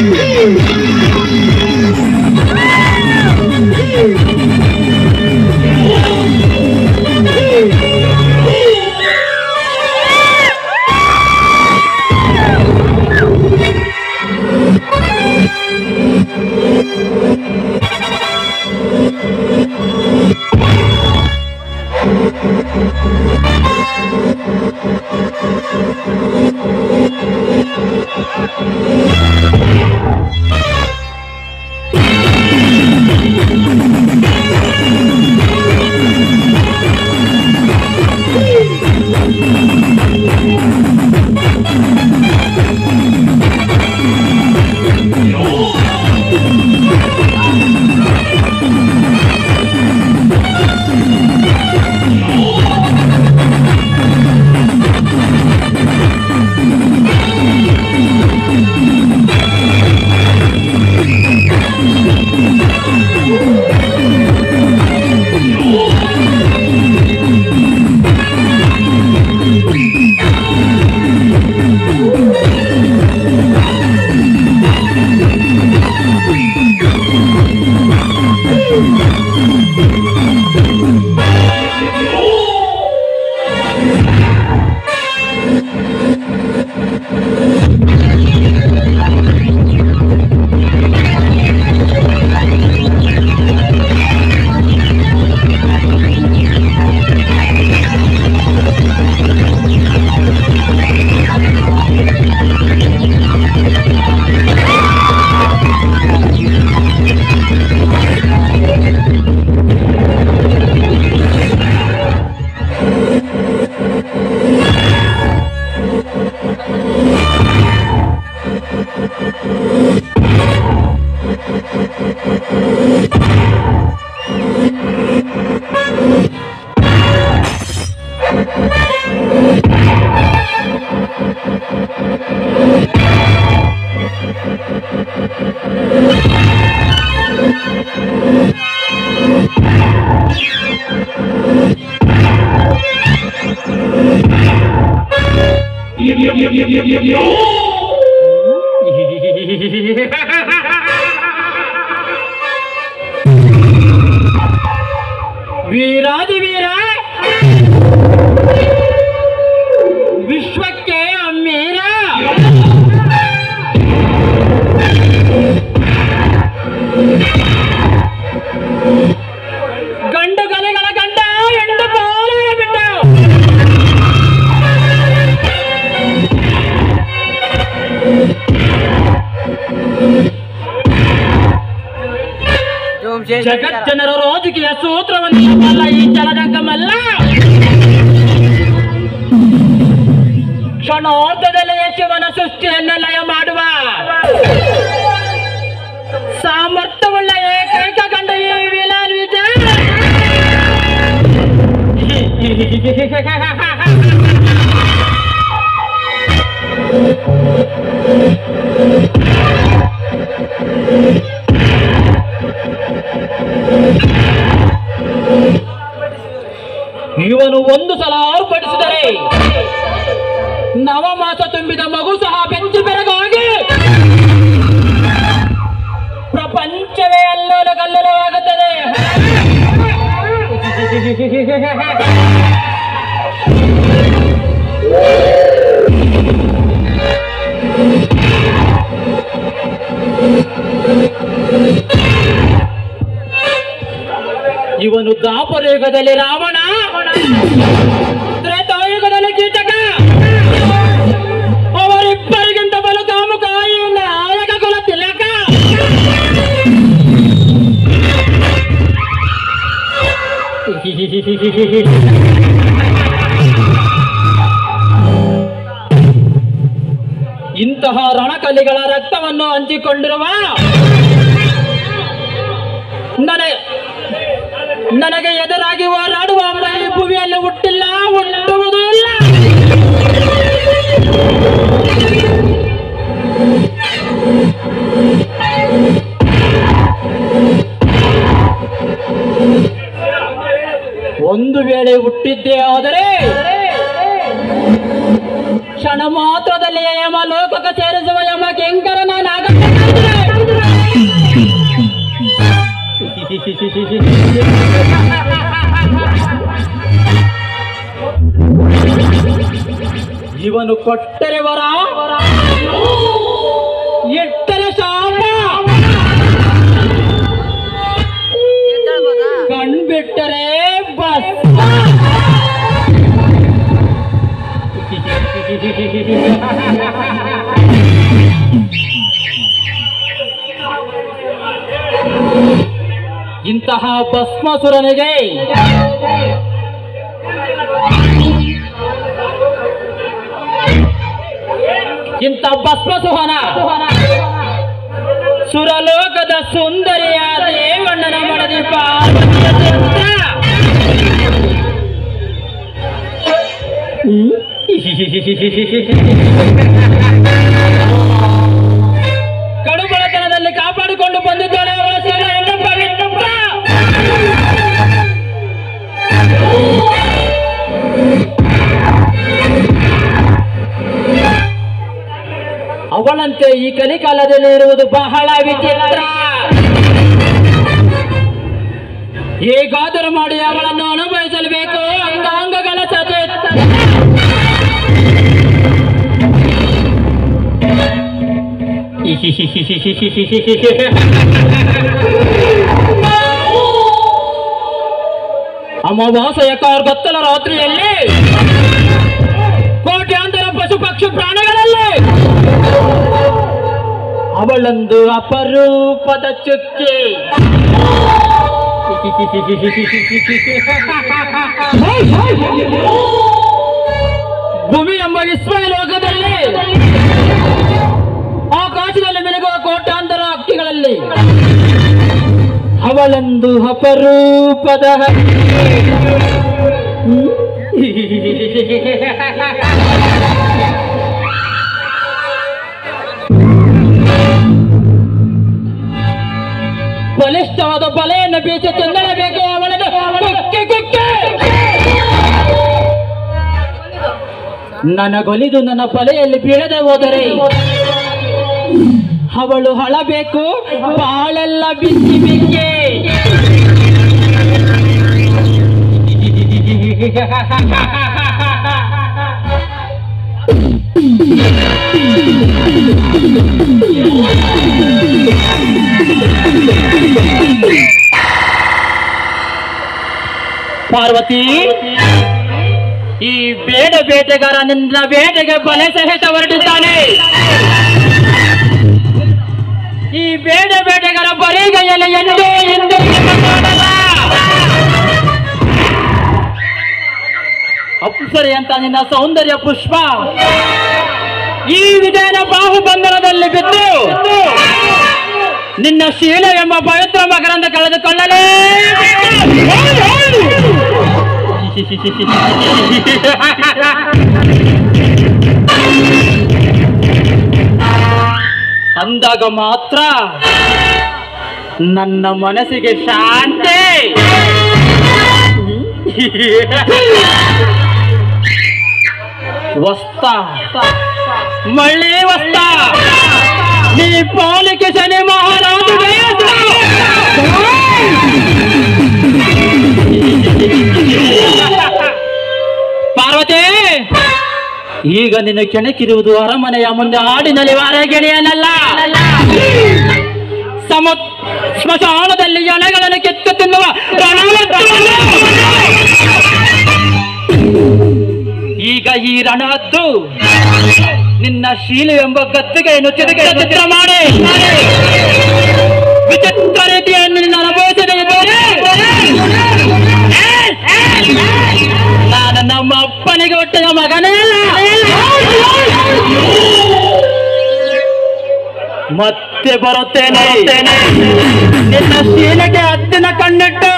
ವೀರಾದಿ ವೀರ ವಿಶ್ವಕ್ಕೆ ಅಮ್ಮೀರ ಗಂಡು ಗಲೆಗಳ ಗಂಡ ಹೆಂಡು ಬಾಲಗಳ ಬಿಟ್ಟ ಜಗಜ್ಜನರ ರಾಜಕೀಯ ಸೂತ್ರವನ್ನು ಮಲ್ಲ ಈ ಜಲಜಂಗಮಲ್ಲ ಕ್ಷಣೋರ್ಧದಲ್ಲಿ ಶಿವನ ಸೃಷ್ಟಿಯನ್ನು ಲಯ ಮಾಡುವ ಸಾಮರ್ಥ್ಯವುಳ್ಳ ಏಕೈಕ ಗಂಡ ಈ ವಿಲಾಲ್ ವಿಜಯ್ ಇವನು ಒಂದು ಸಲ ಆರ್ಪಡಿಸಿದರೆ ನವಮಾಸ ತುಂಬಿದ ಮಗು ಸಹ ಬೆಂಚು ಬೆರಗಾಗಿ ಪ್ರಪಂಚವೇ ಅಲ್ಲೋಲ ಕಲ್ಲೋಲವಾಗುತ್ತದೆ ಇವನು ದಾಪರಯುಗದಲ್ಲಿ ರಾವಣ ತ್ರೇತಾಯುಗದಲ್ಲಿ ಕೀಟಕ ಅವರಿಬ್ಬರಿಗಿಂತ ಬಲು ಕಾಮುಕ ಈ ನಾಯಕ ಕುಲ ತಿಲಕ ಇಂತಹ ರಣಕಲಿಗಳ ರಕ್ತವನ್ನು ಹಂಚಿಕೊಂಡಿರುವ ನನಗೆ ನನಗೆ ಎದುರಾಗಿ ಹೋರಾಡುವ ಅಮ್ಮ ಈ ಭೂಮಿಯಲ್ಲಿ ಹುಟ್ಟಿಲ್ಲ ಹುಟ್ಟುವುದೂ ಇಲ್ಲ ಒಂದು ವೇಳೆ ಹುಟ್ಟಿದ್ದೇ ಆದರೆ ಕ್ಷಣ ಮಾತ್ರದಲ್ಲಿ ಯಮ ಲೋಕಕ್ಕೆ ಸೇರಿಸುವ ಯಮ ಕೆಂಕರ ನಾನಾಗ ಇವನು ಕೊಟ್ಟರೆ ವರ ಎಟ್ಟರೆ ಶಾಪ ಕಣ್ಬಿಟ್ಟರೆ ಬಸ್ ಇಂತಹ ಭಸ್ಮಾಸುರನಿಗೆ ಇಂಥ ಭಸ್ಮಸುಹನ ಸುರಲೋಕದ ಸುಂದರಿಯ ದೇವಣ್ಣನ ಮಡದಿ ಪಾರ್ವತಿಯ ಚಿತ್ರ ಕಡುಬಡತನದಲ್ಲಿ ಕಾಪಾಡಿಕೊಂಡು ಬಂದಿದ್ದಾಳೆ ಅವಳ ಶೀಲ ಎನ್ನು ಪವಿತ್ರ ಅವಳಂತೆ ಈ ಕಲಿಕಾಲದಲ್ಲಿ ಇರುವುದು ಬಹಳ ವಿಚಿತ್ರ ಹೇಗಾದರೂ ಮಾಡಿ ಅವಳನ್ನು ಅನುಭವಿಸಲೇಬೇಕು ಅಂಗಾಂಗಗಳ ಸಚೇತ ಅಮಾವಾಸ್ಯ ಕಾರ್ಗತ್ತಲ ರಾತ್ರಿಯಲ್ಲಿ ಕೋಟ್ಯಾಂತರ ಪಶು ಪಕ್ಷಿ ಪ್ರಾಣಿಗಳಲ್ಲಿ ಅವಳೊಂದು ಅಪರೂಪದ ಚುಕ್ಕಿ ಭೂಮಿ ಎಂಬ ವಿಶ್ವ ಲೋಕದಲ್ಲಿ ಆಕಾಶದಲ್ಲಿ ಮಿನುಗುವ ಕೋಟ್ಯಾಂತರ ಹಕ್ಕಿಗಳಲ್ಲಿ ಅವಳೊಂದು ಅಪರೂಪದ ಬಲಿಷ್ಠವಾದ ಬಲೆಯನ್ನು ಬೀಸಿ ತಿನ್ನಲೇಬೇಕು ಅವಳನ್ನು ಕುಕ್ಕೆ ಕುಕ್ಕೆ ನನಗೊಲಿದು ನನ್ನ ಬಲೆಯಲ್ಲಿ ಬೀಳದೆ ಹೋದರೆ ಅವಳು ಹಳಬೇಕು ಬಾಳೆಲ್ಲ ಬಿಚ್ಚಿ ಬಿಕ್ಕಿ ಪಾರ್ವತಿ ಈ ಬೇಡ ಬೇಟೆಗಾರ ನಿನ್ನ ಬೇಟೆಗೆ ಬಲೆ ಸಹಿತ ಹೊರಟಿದ್ದಾನೆ ಈ ಬೇಡ ಬೇಟೆಗಾರ ಬರೀಗೈಯಲ್ಲಿ ಎಂದು ಎಂದು ನೋಡಲ್ಲ ಅಪ್ಸರಿ ಅಂತ ನಿನ್ನ ಸೌಂದರ್ಯ ಪುಷ್ಪ ಈ ವಿಜಯನ ಬಾಹುಬಂಧನದಲ್ಲಿ ಬಿದ್ದು ನಿನ್ನ ಶೀಲ ಎಂಬ ಪವಿತ್ರ ಮಕರಂದ ಕಳೆದುಕೊಳ್ಳಲೇ ಅಂದಾಗ ಮಾತ್ರ ನನ್ನ ಮನಸ್ಸಿಗೆ ಶಾಂತಿ ವಸ್ತ ಮಳ್ಳಿ ವಸ್ತ ನೀ ಪಾಲಿಕೆ ಶನಿ ಮಹಾರಾಜುಗೆ ಪಾರ್ವತಿ ಈಗ ನಿನ್ನ ಕೆಣಕಿರುವುದು ಅರಮನೆಯ ಮುಂದೆ ಹಾಡಿನಲ್ಲಿ ವಾರಗೆಳೆಯನಲ್ಲ ಸಮ ಸ್ಮಶಾನದಲ್ಲಿ ಎಣೆಗಳನ್ನು ಕೆತ್ತು ತಿನ್ನುವ ರಣಹದ್ದುವನ್ನು. ಈಗ ಈ ರಣಹದ್ದು ನಿನ್ನ ಶೀಲು ಎಂಬ ಗದ್ದುಗೆಯನ್ನು ತಿರುಗಿ ಚಿತ್ರ ಮಾಡಿ ವಿಚಿತ್ರ ರೀತಿಯನ್ನು ನಿನ್ನ ಅನುಭವಿಸದೆ ಇದ್ದರೆ ನಾನು ನಮ್ಮ ಅಪ್ಪನಿಗೆ ಹುಟ್ಟಿದ ಮಗನೇ ಅಲ್ಲ. ಮತ್ತೆ ಬರುತ್ತೇನೆ ನಿನ್ನ ಶೀಲಕ್ಕೆ ಹದ್ದಿನ ಕಣ್ಣಿಟ್ಟು